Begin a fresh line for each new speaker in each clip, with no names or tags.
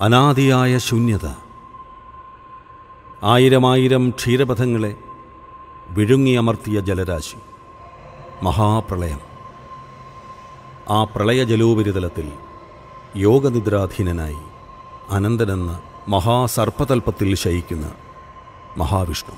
അനാദിയായ ശൂന്യത ആയിരമായിരം ക്ഷീരപഥങ്ങളെ വിഴുങ്ങിയമർത്തിയ ജലരാശി മഹാപ്രളയം ആ പ്രളയജലോപരിതലത്തിൽ യോഗനിദ്രാധീനനായി അനന്തനെന്ന മഹാസർപ്പതൽപ്പത്തിൽ ശയിക്കുന്ന മഹാവിഷ്ണു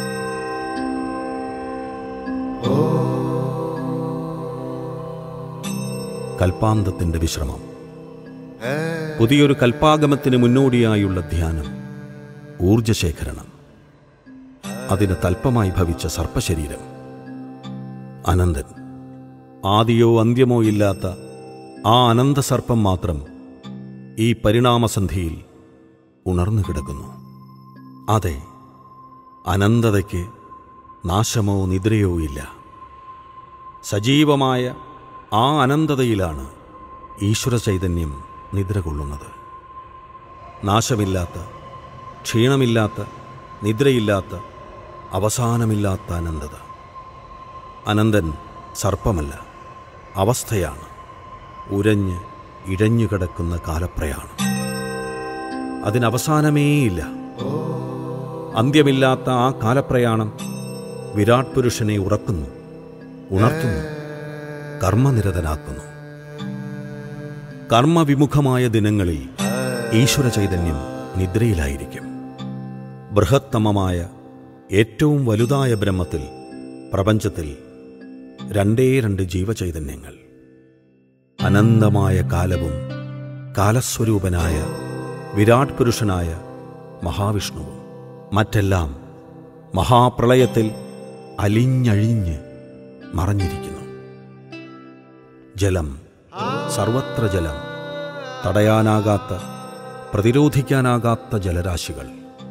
കൽപ്പാന്തത്തിൻ്റെ വിശ്രമം പുതിയൊരു കൽപ്പാഗമത്തിന് മുന്നോടിയായുള്ള ധ്യാനം ഊർജശേഖരണം അതിന് തൽപ്പമായി ഭവിച്ച സർപ്പശരീരം അനന്തൻ ആദിയോ അന്ത്യമോ ഇല്ലാത്ത ആ അനന്തസർപ്പം മാത്രം ഈ പരിണാമസന്ധിയിൽ ഉണർന്നു കിടക്കുന്നു അതെ അനന്തതയ്ക്ക് നാശമോ നിദ്രയോ ഇല്ല സജീവമായ ആ അനന്തതയിലാണ് ഈശ്വര ചൈതന്യം നിദ്ര കൊള്ളുന്നത് നാശമില്ലാത്ത ക്ഷീണമില്ലാത്ത നിദ്രയില്ലാത്ത അവസാനമില്ലാത്ത അനന്തത അനന്തൻ സർപ്പമല്ല അവസ്ഥയാണ് ഉരഞ്ഞ് ഇഴഞ്ഞുകിടക്കുന്ന കാലപ്രയാണം അതിനവസാനമേയില്ല അന്ത്യമില്ലാത്ത ആ കാലപ്രയാണം വിരാട് പുരുഷനെ ഉറക്കുന്നു ഉണർത്തുന്നു കർമ്മനിരതനാക്കുന്നു കർമ്മവിമുഖമായ ദിനങ്ങളിൽ ഈശ്വര ചൈതന്യം നിദ്രയിലായിരിക്കും ബൃഹത്തമമായ ഏറ്റവും വലുതായ ബ്രഹ്മത്തിൽ പ്രപഞ്ചത്തിൽ രണ്ടേ രണ്ട് ജീവചൈതന്യങ്ങൾ അനന്തമായ കാലവും കാലസ്വരൂപനായ വിരാട് പുരുഷനായ മഹാവിഷ്ണുവും മറ്റെല്ലാം മഹാപ്രളയത്തിൽ അലിഞ്ഞഴിഞ്ഞ് മറഞ്ഞിരിക്കുന്നു ജലം സർവത്ര ജലം തടയാനാകാത്ത പ്രതിരോധിക്കാനാകാത്ത ജലരാശികൾ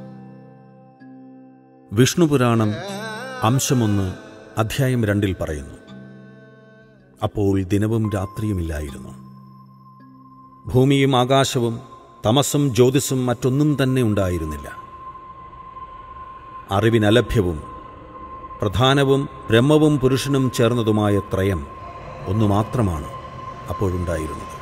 വിഷ്ണുപുരാണം അംശമൊന്ന് അധ്യായം രണ്ടിൽ പറയുന്നു അപ്പോൾ ദിനവും രാത്രിയുമില്ലായിരുന്നു ഭൂമിയും ആകാശവും തമസും ജ്യോതിസും മറ്റൊന്നും തന്നെ ഉണ്ടായിരുന്നില്ല അറിവിനലഭ്യവും പ്രധാനവും ബ്രഹ്മവും പുരുഷനും ചേർന്നതുമായ ത്രയം ഒന്നു മാത്രമാണ് അപ്പോഴുണ്ടായിരുന്നത്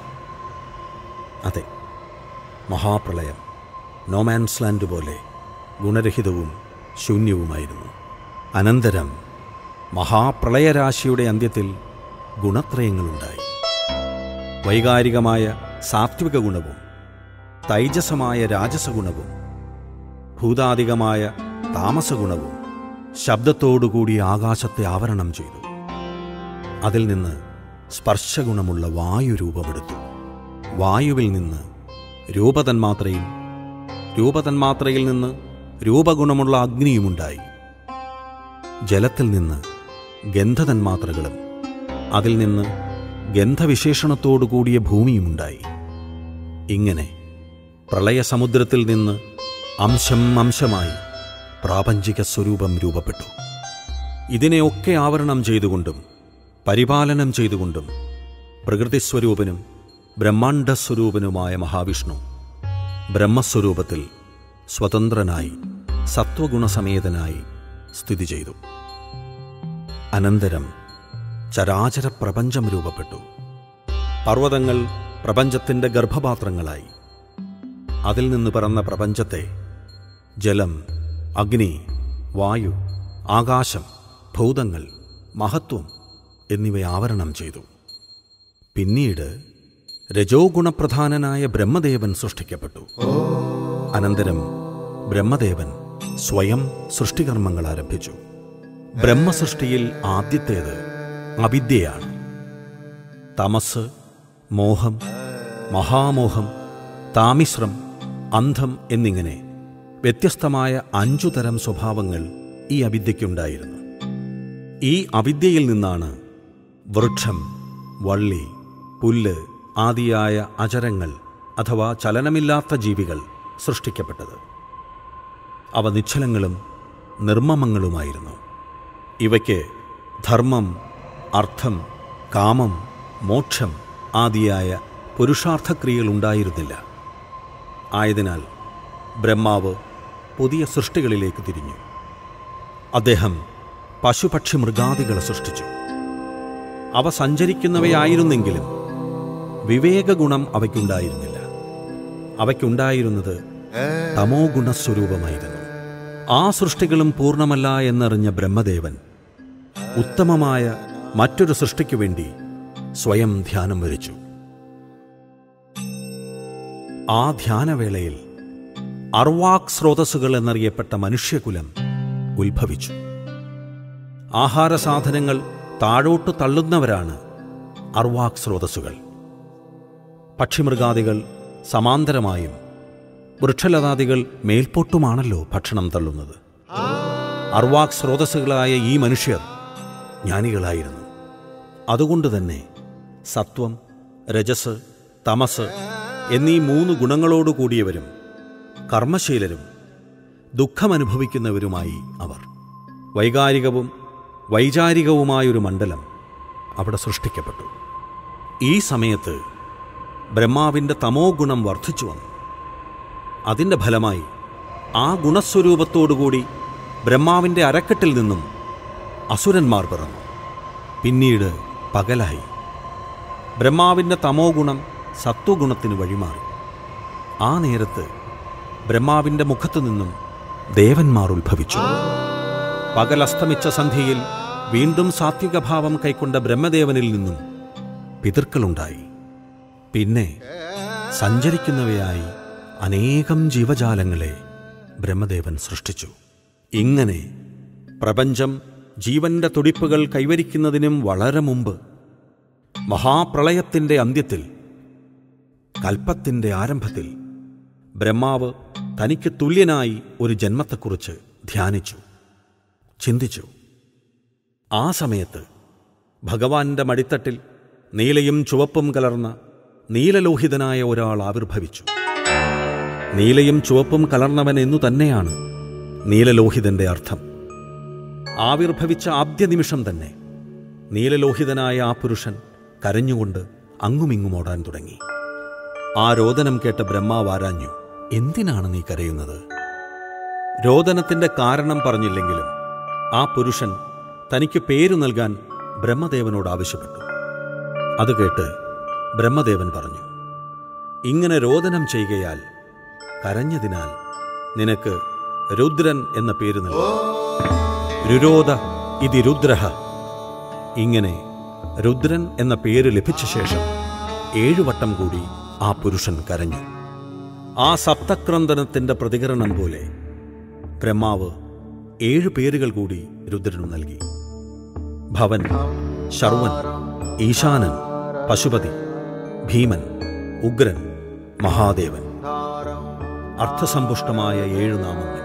അതെ മഹാപ്രളയം നോമാൻസ് ലാൻഡ് പോലെ ഗുണരഹിതവും ശൂന്യവുമായിരുന്നു അനന്തരം മഹാപ്രളയരാശിയുടെ അന്ത്യത്തിൽ ഗുണത്രയങ്ങളുണ്ടായി വൈകാരികമായ സാത്വിക ഗുണവും തൈജസമായ രാജസഗുണവും ഭൂതാധികമായ താമസഗുണവും ശബ്ദത്തോടുകൂടി ആകാശത്തെ ആവരണം ചെയ്തു അതിൽ നിന്ന് സ്പർശഗുണമുള്ള വായു രൂപമെടുത്തു വായുവിൽ നിന്ന് രൂപതന്മാത്രയും രൂപതന്മാത്രയിൽ നിന്ന് രൂപഗുണമുള്ള അഗ്നിയുമുണ്ടായി ജലത്തിൽ നിന്ന് ഗന്ധതന്മാത്രകളും അതിൽ നിന്ന് ഗന്ധവിശേഷണത്തോടു കൂടിയ ഭൂമിയുമുണ്ടായി ഇങ്ങനെ പ്രളയസമുദ്രത്തിൽ നിന്ന് അംശം അംശമായി പ്രാപഞ്ചിക സ്വരൂപം രൂപപ്പെട്ടു ഇതിനെയൊക്കെ ആവരണം ചെയ്തുകൊണ്ടും പരിപാലനം ചെയ്തുകൊണ്ടും പ്രകൃതിസ്വരൂപനും ബ്രഹ്മാണ്ഡസ്വരൂപനുമായ മഹാവിഷ്ണു ബ്രഹ്മസ്വരൂപത്തിൽ സ്വതന്ത്രനായി സത്വഗുണസമേതനായി സ്ഥിതി ചെയ്തു അനന്തരം ചരാചര പ്രപഞ്ചം രൂപപ്പെട്ടു പർവ്വതങ്ങൾ പ്രപഞ്ചത്തിൻ്റെ ഗർഭപാത്രങ്ങളായി അതിൽ നിന്ന് പിറന്ന പ്രപഞ്ചത്തെ ജലം അഗ്നി വായു ആകാശം ഭൂതങ്ങൾ മഹത്വം എന്നിവ ആവരണം ചെയ്തു പിന്നീട് രജോ ഗുണപ്രധാനനായ ബ്രഹ്മദേവൻ സൃഷ്ടിക്കപ്പെട്ടു അനന്തരം ബ്രഹ്മദേവൻ സ്വയം സൃഷ്ടികർമ്മങ്ങൾ ആരംഭിച്ചു ബ്രഹ്മസൃഷ്ടിയിൽ ആദ്യത്തേത് അവിദ്യയാണ് തമസ് മോഹം മഹാമോഹം താമിശ്രം അന്ധം എന്നിങ്ങനെ വ്യത്യസ്തമായ അഞ്ചു തരം സ്വഭാവങ്ങൾ ഈ അവിദ്യയ്ക്കുണ്ടായിരുന്നു ഈ അവിദ്യയിൽ നിന്നാണ് വൃക്ഷം വള്ളി പുല്ല് ആദിയായ അചരങ്ങൾ അഥവാ ചലനമില്ലാത്ത ജീവികൾ സൃഷ്ടിക്കപ്പെട്ടത് അവ നിശ്ചലങ്ങളും നിർമ്മമങ്ങളുമായിരുന്നു ഇവയ്ക്ക് ധർമ്മം അർത്ഥം കാമം മോക്ഷം ആദിയായ പുരുഷാർത്ഥക്രിയകൾ ഉണ്ടായിരുന്നില്ല ആയതിനാൽ ബ്രഹ്മാവ് പുതിയ സൃഷ്ടികളിലേക്ക് തിരിഞ്ഞു അദ്ദേഹം പശുപക്ഷി മൃഗാദികളെ സൃഷ്ടിച്ചു അവ സഞ്ചരിക്കുന്നവയായിരുന്നെങ്കിലും വിവേകഗുണം അവയ്ക്കുണ്ടായിരുന്നില്ല അവയ്ക്കുണ്ടായിരുന്നത് തമോ ഗുണസ്വരൂപമായിരുന്നു ആ സൃഷ്ടികളും പൂർണ്ണമല്ല എന്നറിഞ്ഞ ബ്രഹ്മദേവൻ ഉത്തമമായ മറ്റൊരു സൃഷ്ടിക്കു വേണ്ടി സ്വയം ധ്യാനം വരിച്ചു ആ ധ്യാനവേളയിൽ അർവാക് സ്രോതസ്സുകൾ എന്നറിയപ്പെട്ട മനുഷ്യകുലം ഉത്ഭവിച്ചു ആഹാരസാധനങ്ങൾ താഴോട്ട് തള്ളുന്നവരാണ് അർവാക് സ്രോതസ്സുകൾ പക്ഷിമൃഗാദികൾ സമാന്തരമായും വൃക്ഷലതാദികൾ മേൽപോട്ടുമാണല്ലോ ഭക്ഷണം തള്ളുന്നത് അർവാക് സ്രോതസ്സുകളായ ഈ മനുഷ്യർ ജ്ഞാനികളായിരുന്നു അതുകൊണ്ട് തന്നെ സത്വം രജസ് തമസ് എന്നീ മൂന്ന് ഗുണങ്ങളോടു കൂടിയവരും കർമ്മശീലരും ദുഃഖമനുഭവിക്കുന്നവരുമായി അവർ വൈകാരികവും വൈചാരികവുമായൊരു മണ്ഡലം അവിടെ സൃഷ്ടിക്കപ്പെട്ടു ഈ സമയത്ത് ബ്രഹ്മാവിൻ്റെ തമോ ഗുണം വർദ്ധിച്ചു വന്നു അതിൻ്റെ ഫലമായി ആ ഗുണസ്വരൂപത്തോടുകൂടി ബ്രഹ്മാവിൻ്റെ അരക്കെട്ടിൽ നിന്നും അസുരന്മാർ പിറന്നു പിന്നീട് പകലായി ബ്രഹ്മാവിൻ്റെ തമോ ഗുണം സത്വഗുണത്തിന് വഴിമാറി ആ നേരത്ത് ബ്രഹ്മാവിൻ്റെ മുഖത്തു നിന്നും ദേവന്മാർ ഉത്ഭവിച്ചു പകലസ്തമിച്ച സന്ധ്യയിൽ വീണ്ടും സാത്വികഭാവം കൈക്കൊണ്ട ബ്രഹ്മദേവനിൽ നിന്നും പിതൃക്കളുണ്ടായി പിന്നെ സഞ്ചരിക്കുന്നവയായി അനേകം ജീവജാലങ്ങളെ ബ്രഹ്മദേവൻ സൃഷ്ടിച്ചു ഇങ്ങനെ പ്രപഞ്ചം ജീവന്റെ തുടിപ്പുകൾ കൈവരിക്കുന്നതിനും വളരെ മുമ്പ് മഹാപ്രളയത്തിൻ്റെ അന്ത്യത്തിൽ കൽപ്പത്തിൻ്റെ ആരംഭത്തിൽ ബ്രഹ്മാവ് തനിക്ക് തുല്യനായി ഒരു ജന്മത്തെക്കുറിച്ച് ധ്യാനിച്ചു ചിന്തിച്ചു ആ സമയത്ത് ഭഗവാന്റെ മടിത്തട്ടിൽ നീലയും ചുവപ്പും കലർന്ന നീലലോഹിതനായ ഒരാൾ ആവിർഭവിച്ചു നീലയും ചുവപ്പും കലർന്നവൻ എന്നു തന്നെയാണ് നീലലോഹിതന്റെ അർത്ഥം ആവിർഭവിച്ച ആദ്യ നിമിഷം തന്നെ നീലലോഹിതനായ ആ പുരുഷൻ കരഞ്ഞുകൊണ്ട് അങ്ങുമിങ്ങും ഓടാൻ തുടങ്ങി ആ രോദനം കേട്ട ബ്രഹ്മാവ് ആരാഞ്ഞു എന്തിനാണ് നീ കരയുന്നത് രോദനത്തിന്റെ കാരണം പറഞ്ഞില്ലെങ്കിലും ആ പുരുഷൻ തനിക്ക് പേരു നൽകാൻ ബ്രഹ്മദേവനോട് ആവശ്യപ്പെട്ടു അത് കേട്ട് ബ്രഹ്മദേവൻ പറഞ്ഞു ഇങ്ങനെ രോദനം ചെയ്യുകയാൽ കരഞ്ഞതിനാൽ നിനക്ക് രുദ്രൻ എന്ന പേര് നൽകും രുരോധ ഇതി രുദ്രഹ ഇങ്ങനെ രുദ്രൻ എന്ന പേര് ലഭിച്ച ശേഷം ഏഴുവട്ടം കൂടി ആ പുരുഷൻ കരഞ്ഞു ആ സപ്തക്രന്ദനത്തിന്റെ പ്രതികരണം പോലെ ബ്രഹ്മാവ് ഏഴു പേരുകൾ കൂടി രുദ്രനു നൽകി ഭവൻ ശർവൻ ഈശാനൻ പശുപതി ഭീമൻ ഉഗ്രൻ മഹാദേവൻ അർത്ഥസമ്പുഷ്ടമായ ഏഴു നാമങ്ങൾ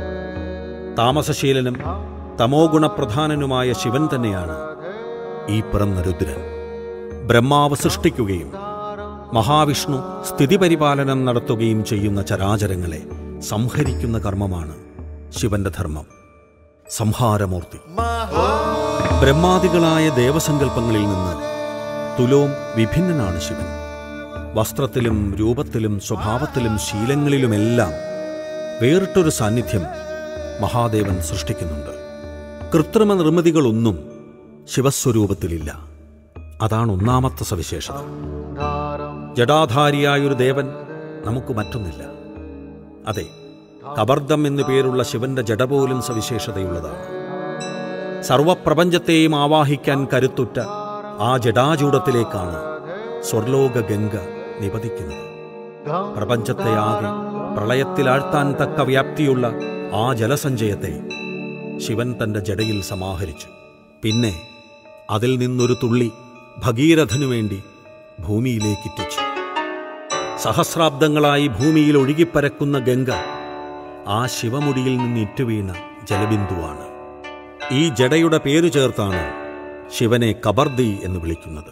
താമസശീലനും തമോ ഗുണപ്രധാനനുമായ ശിവൻ തന്നെയാണ് ഈ പിറന്ന രുദ്രൻ ബ്രഹ്മാവ് സൃഷ്ടിക്കുകയും മഹാവിഷ്ണു സ്ഥിതിപരിപാലനം നടത്തുകയും ചെയ്യുന്ന ചരാചരങ്ങളെ സംഹരിക്കുന്ന കർമ്മമാണ് ശിവന്റെ ധർമ്മം സംഹാരമൂർത്തി ബ്രഹ്മാദികളായ ദേവസങ്കല്പങ്ങളിൽ നിന്ന് തുലോം വിഭിന്നനാണ് ശിവൻ വസ്ത്രത്തിലും രൂപത്തിലും സ്വഭാവത്തിലും ശീലങ്ങളിലുമെല്ലാം വേറിട്ടൊരു സാന്നിധ്യം മഹാദേവൻ സൃഷ്ടിക്കുന്നുണ്ട് കൃത്രിമ നിർമ്മിതികളൊന്നും ശിവസ്വരൂപത്തിലില്ല അതാണ് ഒന്നാമത്തെ സവിശേഷത ജടാധാരിയായൊരു ദേവൻ നമുക്ക് മറ്റൊന്നില്ല അതെ കബർദം എന്നു പേരുള്ള ശിവന്റെ ജട പോലും സവിശേഷതയുള്ളതാണ് സർവപ്രപഞ്ചത്തെയും ആവാഹിക്കാൻ കരുത്തുറ്റ ആ ജടാചൂടത്തിലേക്കാണ് സ്വർലോക ഗംഗ നിപതിക്കുന്നത് പ്രപഞ്ചത്തെ ആകെ പ്രളയത്തിലാഴ്ത്താൻ തക്ക വ്യാപ്തിയുള്ള ആ ജലസഞ്ചയത്തെ ശിവൻ തന്റെ ജടയിൽ സമാഹരിച്ചു പിന്നെ അതിൽ നിന്നൊരു തുള്ളി ഭഗീരഥനു വേണ്ടി ഭൂമിയിലേക്കിറ്റിച്ചു സഹസ്രാബ്ദങ്ങളായി ഭൂമിയിൽ ഒഴുകിപ്പരക്കുന്ന ഗംഗ ആ ശിവമുടിയിൽ നിന്ന് ഇറ്റുവീണ ജലബിന്ദുവാണ് ഈ ജടയുടെ പേരു ചേർത്താണ് ശിവനെ കബർദി എന്ന് വിളിക്കുന്നത്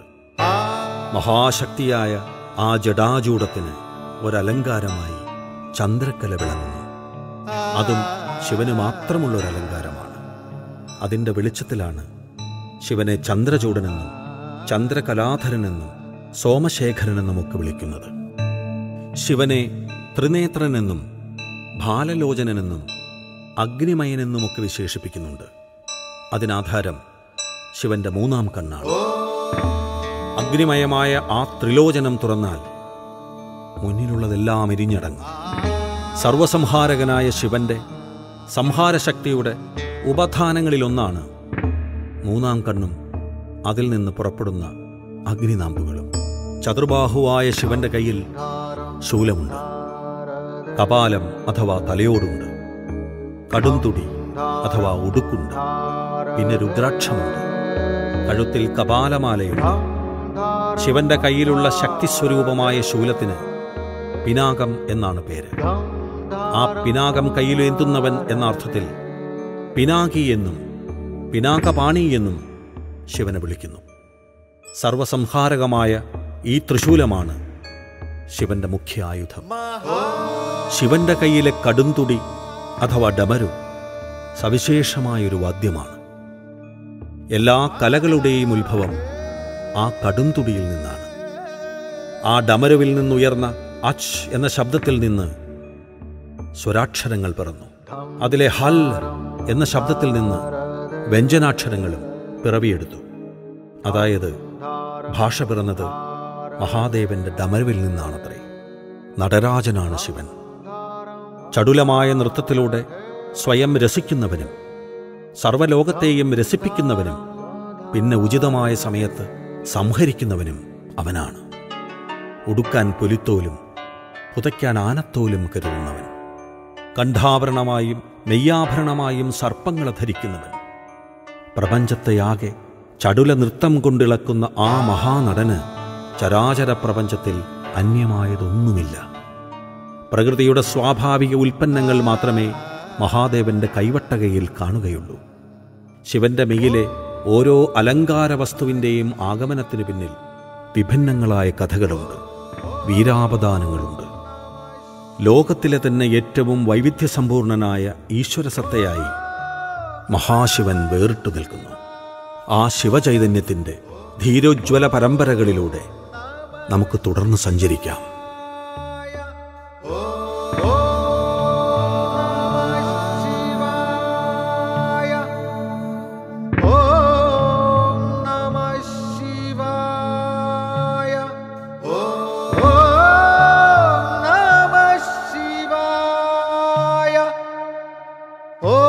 മഹാശക്തിയായ ആ ജടാചൂടത്തിന് ഒരലങ്കാരമായി ചന്ദ്രക്കല വിളങ്ങുന്നു അതും ശിവന് മാത്രമുള്ള ഒരു അലങ്കാരമാണ് അതിൻ്റെ വെളിച്ചത്തിലാണ് ശിവനെ ചന്ദ്രചൂടനെന്നും ചന്ദ്രകലാധരനെന്നും സോമശേഖരനെന്നും ഒക്കെ വിളിക്കുന്നത് ശിവനെ ത്രിനേത്രനെന്നും ബാലലോചനനെന്നും അഗ്നിമയനെന്നുമൊക്കെ വിശേഷിപ്പിക്കുന്നുണ്ട് അതിനാധാരം ശിവന്റെ മൂന്നാം കണ്ണാണ് അഗ്നിമയമായ ആ ത്രിലോചനം തുറന്നാൽ മുന്നിലുള്ളതെല്ലാം എരിഞ്ഞടങ്ങും സർവസംഹാരകനായ ശിവന്റെ സംഹാരശക്തിയുടെ ഉപധാനങ്ങളിലൊന്നാണ് മൂന്നാം കണ്ണും അതിൽ നിന്ന് പുറപ്പെടുന്ന അഗ്നിനാമ്പുകളും ചതുർബാഹുവായ ശിവന്റെ കയ്യിൽ ശൂലമുണ്ട് കപാലം അഥവാ തലയോടുണ്ട് കടുംതുടി അഥവാ ഉടുക്കുണ്ട് പിന്നെ രുദ്രാക്ഷമുണ്ട് കഴുത്തിൽ കപാലമാലയുണ്ട് ശിവന്റെ കയ്യിലുള്ള ശക്തിസ്വരൂപമായ ശൂലത്തിന് പിനാകം എന്നാണ് പേര് ആ പിനാകം കയ്യിലേന്തുന്നവൻ എന്ന അർത്ഥത്തിൽ പിനാകി എന്നും പിനാകപാണി എന്നും ശിവനെ വിളിക്കുന്നു സർവസംഹാരകമായ ഈ തൃശൂലമാണ് ശിവന്റെ മുഖ്യ ആയുധം ശിവന്റെ കയ്യിലെ കടുംതുടി അഥവാ ഡമരു സവിശേഷമായൊരു വാദ്യമാണ് എല്ലാ കലകളുടെയും ഉത്ഭവം ആ കടുംതുടിയിൽ നിന്നാണ് ആ ഡമരുവിൽ നിന്നുയർന്ന അച്ച് എന്ന ശബ്ദത്തിൽ നിന്ന് സ്വരാക്ഷരങ്ങൾ പിറന്നു അതിലെ ഹൽ എന്ന ശബ്ദത്തിൽ നിന്ന് വ്യഞ്ജനാക്ഷരങ്ങളും പിറവിയെടുത്തു അതായത് ഭാഷ പിറന്നത് മഹാദേവന്റെ ഡമരുവിൽ നിന്നാണത്രേ നടരാജനാണ് ശിവൻ ചടുലമായ നൃത്തത്തിലൂടെ സ്വയം രസിക്കുന്നവനും സർവലോകത്തെയും രസിപ്പിക്കുന്നവനും പിന്നെ ഉചിതമായ സമയത്ത് സംഹരിക്കുന്നവനും അവനാണ് ഉടുക്കാൻ പുലിത്തോലും പുതയ്ക്കാൻ ആനത്തോലും കരുതുന്നവൻ കണ്ഠാഭരണമായും നെയ്യാഭരണമായും സർപ്പങ്ങളെ ധരിക്കുന്നവൻ പ്രപഞ്ചത്തെയാകെ ചടുല നൃത്തം കൊണ്ടിളക്കുന്ന ആ മഹാനടന് ചരാചര പ്രപഞ്ചത്തിൽ അന്യമായതൊന്നുമില്ല പ്രകൃതിയുടെ സ്വാഭാവിക ഉൽപ്പന്നങ്ങൾ മാത്രമേ മഹാദേവന്റെ കൈവട്ടകയിൽ കാണുകയുള്ളൂ ശിവന്റെ മെയ്യിലെ ഓരോ അലങ്കാര വസ്തുവിൻ്റെയും ആഗമനത്തിനു പിന്നിൽ വിഭിന്നങ്ങളായ കഥകളുണ്ട് വീരാപദാനങ്ങളുണ്ട് ലോകത്തിലെ തന്നെ ഏറ്റവും വൈവിധ്യസമ്പൂർണനായ ഈശ്വരസത്തയായി മഹാശിവൻ വേറിട്ടു നിൽക്കുന്നു ആ ശിവചൈതന്യത്തിൻ്റെ ധീരോജ്വല പരമ്പരകളിലൂടെ നമുക്ക് തുടർന്ന് സഞ്ചരിക്കാം
ഓം നമഃ ശിവായ ഓം നമഃ ശിവായ ഓം